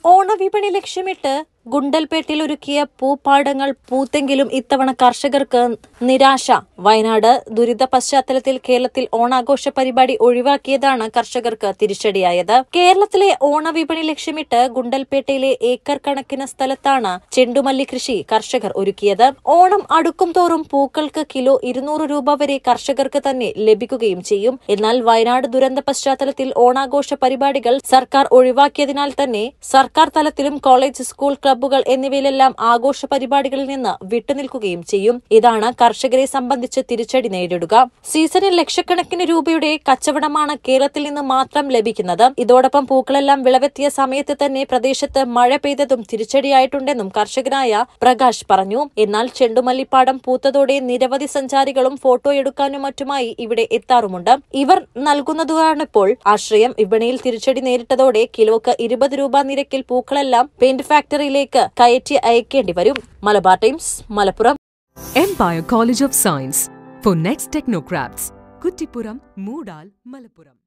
ഓണവിപണി ലക്ഷ്യമിട്ട് ഗുണ്ടൽപേട്ടിൽ ഒരുക്കിയ പൂപ്പാടങ്ങൾ പൂത്തെങ്കിലും ഇത്തവണ കർഷകർക്ക് നിരാശ വയനാട് ദുരിത പശ്ചാത്തലത്തിൽ കേരളത്തിൽ ഓണാഘോഷ പരിപാടി ഒഴിവാക്കിയതാണ് കർഷകർക്ക് തിരിച്ചടിയായത് കേരളത്തിലെ ഓണവിപണി ലക്ഷ്യമിട്ട് ഗുണ്ടൽപേട്ടയിലെ ഏക്കർ കണക്കിന് സ്ഥലത്താണ് ചെണ്ടുമല്ലി കൃഷി കർഷകർ ഒരുക്കിയത് ഓണം അടുക്കും തോറും പൂക്കൾക്ക് കിലോ ഇരുന്നൂറ് രൂപ വരെ കർഷകർക്ക് തന്നെ ലഭിക്കുകയും ചെയ്യും എന്നാൽ വയനാട് ദുരന്ത പശ്ചാത്തലത്തിൽ ഓണാഘോഷ പരിപാടികൾ സർക്കാർ ഒഴിവാക്കിയതിനാൽ തന്നെ സർക്കാർ തലത്തിലും കോളേജ് സ്കൂൾ ക്ലബ്ബുകൾ എന്നിവയിലെല്ലാം ആഘോഷ പരിപാടികളിൽ നിന്ന് വിട്ടുനിൽക്കുകയും ചെയ്യും ഇതാണ് കർഷകരെ സംബന്ധിച്ച് തിരിച്ചടി നേരിടുക സീസണിൽ ലക്ഷക്കണക്കിന് രൂപയുടെ കച്ചവടമാണ് കേരളത്തിൽ നിന്ന് മാത്രം ലഭിക്കുന്നത് ഇതോടൊപ്പം പൂക്കളെല്ലാം വിളവെത്തിയ സമയത്ത് തന്നെ പ്രദേശത്ത് മഴ പെയ്തതും തിരിച്ചടിയായിട്ടുണ്ടെന്നും കർഷകനായ പ്രകാശ് പറഞ്ഞു എന്നാൽ ചെണ്ടുമല്ലിപ്പാടം പൂത്തതോടെ നിരവധി സഞ്ചാരികളും ഫോട്ടോ എടുക്കാനും മറ്റുമായി ഇവിടെ എത്താറുമുണ്ട് ഇവർ നൽകുന്നതാണിപ്പോൾ ആശ്രയം വിപണിയിൽ തിരിച്ചടി നേരിട്ടതോടെ കിലോക്ക് ഇരുപത് രൂപ നിരക്കിൽ പൂക്കളെല്ലാം പെയിന്റ് ഫാക്ടറിയിലേക്ക് കയറ്റി അയക്കേണ്ടി വരും Malabar Times Malappuram Empire College of Science for next technocrats. Kuttipuram, Moodal, Malappuram.